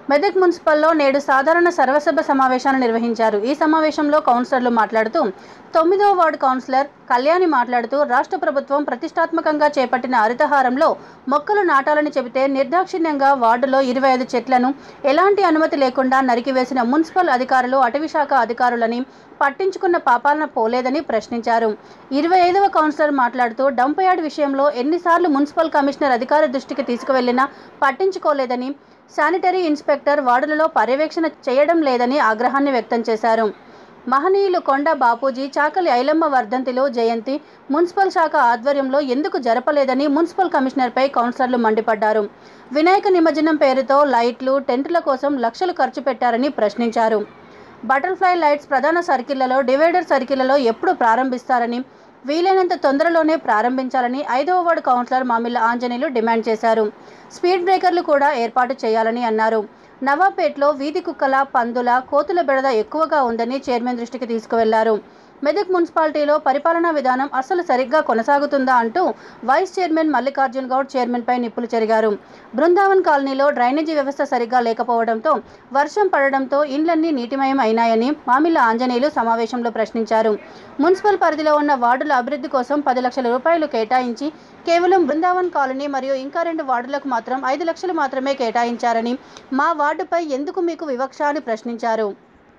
మెదక్ మున్సిపల్లో నేడు సాధారణ సర్వసభ సమావేశాన్ని నిర్వహించారు ఈ సమావేశంలో కౌన్సిలర్లు మాట్లాడుతూ తొమ్మిదవ వార్డు కౌన్సిలర్ కళ్యాణి మాట్లాడుతూ రాష్ట్ర ప్రభుత్వం ప్రతిష్టాత్మకంగా చేపట్టిన హరితహారంలో మొక్కలు నాటాలని చెబితే నిర్దాక్షిణ్యంగా వార్డులో ఇరవై ఐదు చెట్లను ఎలాంటి అనుమతి లేకుండా నరికివేసిన మున్సిపల్ అధికారులు అటవీశాఖ అధికారులని పట్టించుకున్న పాపాలన పోలేదని ప్రశ్నించారు ఇరవై ఐదవ కౌన్సిలర్ మాట్లాడుతూ డంప్ యార్డ్ విషయంలో ఎన్నిసార్లు మున్సిపల్ కమిషనర్ అధికార దృష్టికి తీసుకువెళ్లినా పట్టించుకోలేదని శానిటరీ ఇన్స్పెక్టర్ వార్డులలో పర్యవేక్షణ చేయడం లేదని ఆగ్రహాన్ని వ్యక్తం చేశారు మహనీయులు కొండ బాపూజీ చాకలి ఐలమ్మ వర్ధంతిలో జయంతి మున్సిపల్ శాఖ ఆధ్వర్యంలో ఎందుకు జరపలేదని మున్సిపల్ కమిషనర్పై కౌన్సిలర్లు మండిపడ్డారు వినాయక నిమజ్జనం పేరుతో లైట్లు టెంటుల కోసం లక్షలు ఖర్చు పెట్టారని ప్రశ్నించారు బటర్ఫ్లై లైట్స్ ప్రధాన సర్కిళ్లలో డివైడర్ సర్కిళ్లలో ఎప్పుడు ప్రారంభిస్తారని వీలైనంత తొందరలోనే ప్రారంభించాలని ఐదవ ward councillor Mamilla Anjaneyulu demand చేశారు స్పీడ్ బ్రేకర్లు కూడా ఏర్పాటు చేయాలని అన్నారు నవాపేట్లో వీధి కుక్కల పందుల కోతుల బెడద ఎక్కువగా ఉందని చైర్మన్ దృష్టికి తీసుకువెళ్లారు మెదక్ మున్సిపాలిటీలో పరిపాలనా విధానం అసలు సరిగ్గా కొనసాగుతుందా అంటూ వైస్ చైర్మన్ మల్లికార్జున్ గౌడ్ చైర్మన్పై నిప్పులు చెరిగారు బృందావన్ కాలనీలో డ్రైనేజీ వ్యవస్థ సరిగ్గా లేకపోవడంతో వర్షం పడడంతో ఇండ్లన్నీ నీటిమయం అయినాయని మామిళ్ళ ఆంజనేయులు సమావేశంలో ప్రశ్నించారు మున్సిపల్ పరిధిలో ఉన్న వార్డుల అభివృద్ధి కోసం పది లక్షల రూపాయలు కేటాయించి కేవలం బృందావన్ కాలనీ మరియు ఇంకా రెండు వార్డులకు మాత్రం ఐదు లక్షలు మాత్రమే కేటాయించారని మా వార్డుపై ఎందుకు మీకు వివక్ష అని ప్రశ్నించారు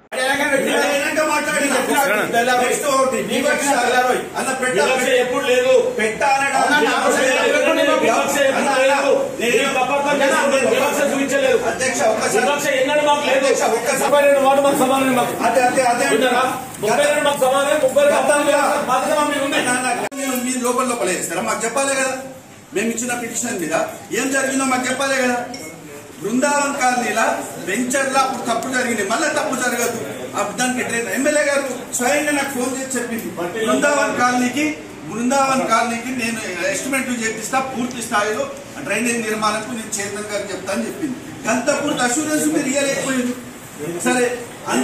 అయినాక మాట్లాడి నెక్స్ట్ ఒకటి నీ పక్ష అన్న పెట్ట వివక్ష ఎప్పుడు లేదు పెట్ట అనడం అన్న, నా అవసరం లేదు. వివక్ష ఎప్పుడు లేదు. నేను తప్పక చేస్తాను. నేను వివక్ష చూపించలేదు అధ్యక్ష ఒక్కసారి వివక్ష ఎన్నడూ మాకు లేదు అధ్యక్ష, ఒక్కసారి. ముప్పై రెండు వార్డు మాకు సమానం మాకు అదే అదే అదే విన్నారా? ముప్పై రెండు మాకు సమానం ముప్పై రెండు అర్థం బాధ్యత మా మీద ఉంది మీరు మీ లోపల లోపల వేస్తారా మాకు చెప్పాలి కదా మేము ఇచ్చిన పిటిషన్ మీద ఏం జరిగిందో మాకు చెప్పాలి కదా బృందావన్ కాలనీలా వెంచర్లా అప్పుడు తప్పు జరిగింది మళ్ళీ తప్పు జరగదు అప్పుడు దానికి ట్రైన్ ఎమ్మెల్యే గారు స్వయంగా నాకు ఫోన్ చేసి చెప్పింది బృందావన్ కాలనీకి బృందావన్ కాలనీకి నేను ఎస్టిమేట్ చేపిస్తా పూర్తి స్థాయిలో డ్రైనేజ్ నిర్మాణకు నేను చైర్మన్ గారికి చెప్తా అని చెప్పింది అంత పూర్తి అష్యూరెన్స్ మీరు ఇయ్యలేకపోయింది సరే అంత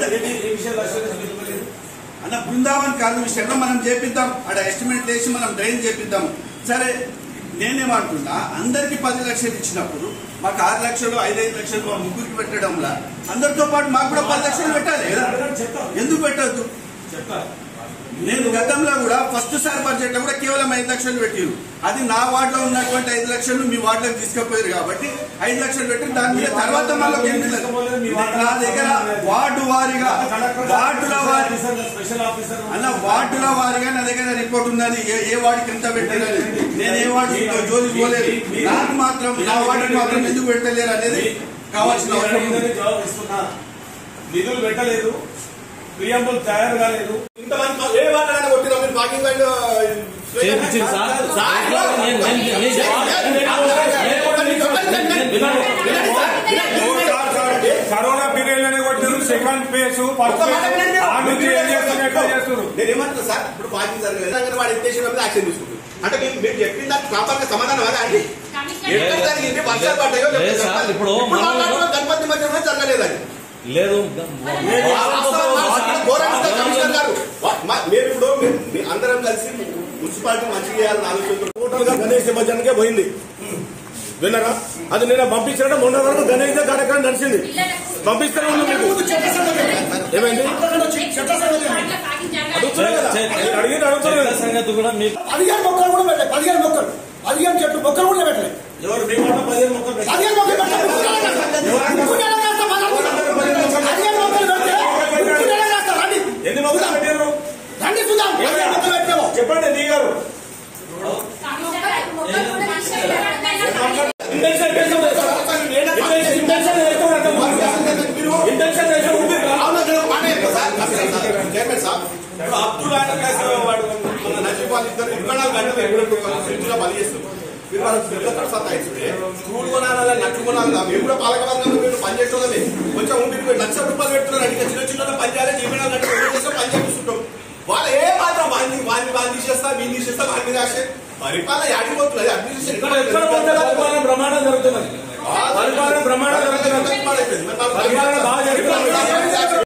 అన్న బృందావన్ కాలనీ విషయంలో మనం చేపిద్దాం అక్కడ ఎస్టిమేట్ వేసి మనం డ్రైన్ చేపిద్దాం సరే నేనేమంటున్నా అందరికి పది లక్షలు ఇచ్చినప్పుడు మాకు ఆరు లక్షలు ఐదైదు లక్షలు మా ముగ్గురికి పెట్టడంలా అందరితో పాటు మాకు కూడా పది లక్షలు పెట్టాలి కదా ఎందుకు పెట్టద్దు నేను గతంలో కూడా ఫస్ట్ సార్ బడ్జెట్ లో కూడా కేవలం ఐదు లక్షలు పెట్టారు అది నా వార్డులో ఉన్నటువంటి ఐదు లక్షలు మీ వార్డులోకి తీసుకుపోయారు కాబట్టి ఐదు లక్షలు పెట్టి దాని మీద తర్వాత మళ్ళీ ఎనిమిది లక్షలు. నా దగ్గర వార్డు వారీగా వార్డుల వారి స్పెషల్ ఆఫీసర్ అన్న వార్డుల వారిగా నా దగ్గర రిపోర్ట్ ఉన్నది ఏ ఏ వార్డుకి ఎంత పెట్టారని నేను ఏ వార్డు జోలి పోలేదు నాకు మాత్రం నా వార్డుకి మాత్రం ఎందుకు పెట్టలేరు అనేది కావాల్సిన అవసరం ఉంది జవాబు ఇస్తున్నా నిధులు పెట్టలేదు ప్రియంబుల్ తయారు కాలేదు ఇంతమంది ఏ వాళ్ళని కొట్టినా మీరు పాకింగ్ అండ్ చేయించింది సార్ సార్ నేను- నేను- నేను- కరోనా పీరియడ్ లోనే కొట్టారు సెకండ్ ఫేజ్ ఫస్ట్ ఫేజ్ ఆ నుంచి ఏం చేస్తున్నారు ఎట్లా చేస్తున్నారు నేను ఏమంటున్నా సార్ ఇప్పుడు పాకింగ్ జరగలేదు అంగన్వాడి వాడి ఉద్దేశం మీద యాక్షన్ తీసుకుంటుంది అంటే మీరు మీరు చెప్పిన దానికి ప్రాపర్ గా సమాధానం అదా అండి ఎక్కడ జరిగింది వర్షాలు పడ్డాయో లేదు చెప్పండి. సార్, ఇప్పుడు ఇప్పుడు మనం- మాట్లాడుకున్న గణపతి మధ్య జరగలేదు అది లేదు వాస్తవం మాట్లాడిన గౌరవించిన కమిషనర్ గారు వా- మా- మీరు ఇప్పుడు మీ- మీ అందరం కలిసి మున్సిపాలిటీ మంచిగా చేయాలని ఆలోచన టోటల్ గా గణేష్ నిమజ్జనకే పోయింది విన్నారా అది నేను పంపించడం మొన్న వరకు గణేష్ కార్యక్రమం నడిచింది పంపిస్తూనే ఉన్నాం మీకు ఏమైంది అడుగుతున్నా కదా నేను అడిగింది అడుగుతున్నా సంగతి కూడా మీకు పదిహేను మొక్కలు కూడా పెట్టలేదు పదిహేను మొక్కలు పదిహేను చెట్లు మొక్కలు కూడా పెట్టలేదు ఎవరు మీ మాట పదిహేను మొక్కలు పెట్టారు. పదిహేను మొక్కలు పెట్టలేదు ముక్కు నెల కాస్త పదిహేను మొక్కలు పెడితే ముక్కు నెల కాస్త రండి ఎన్ని మొక్కలు పెట్టారు రండి చూద్దాం పదిహేను మొక్కలు పెట్టాము చెప్పండి నీ గారు intention intention intention intention intention ఉంది అవునా కదా? మానే సార్ చైర్మన్ సార్ ఇప్పుడు అబ్దుల్ ఆయన కేసు వాడు మన నజీబ్ వాళ్ళు ఇద్దరు ఇరవై గంటలు ఎక్కడ ఫ్రిడ్జ్లో పని చేస్తారు మీరు వాళ్ళకి పిల్లలతో సత్తాయిస్తుంటే స్కూల్ కొనాలా నట్లు కొనాలా మేము కూడా పాలక వర్గంలో మీరు పని చేస్తుందని కొంచెం మీరు లక్ష రూపాయలు పెడుతున్నారు అడిగి చిన్న చిన్న పని చేయాలి జీవనాలు అంటే ఏం చేస్తాం పని చేపిస్తుంటాం వాళ్ళు ఏ మాత్రం వాడిని వాడిని వాడిని తీసేస్తా వీడిని తీసేస్తా వాడిని మీద రాసే పరిపాలన ఆడిపోతున్నది ఇక్కడ ఎక్కడ పోతే పరిపాలన బ్రహ్మాండం జరుగుతున్నది పరిపాలన బ్రహ్మాండం జరుగుతున్నది అడ్మినిస్ట్రేషన్ పరిపాలన బాగా జరుగుతున్నది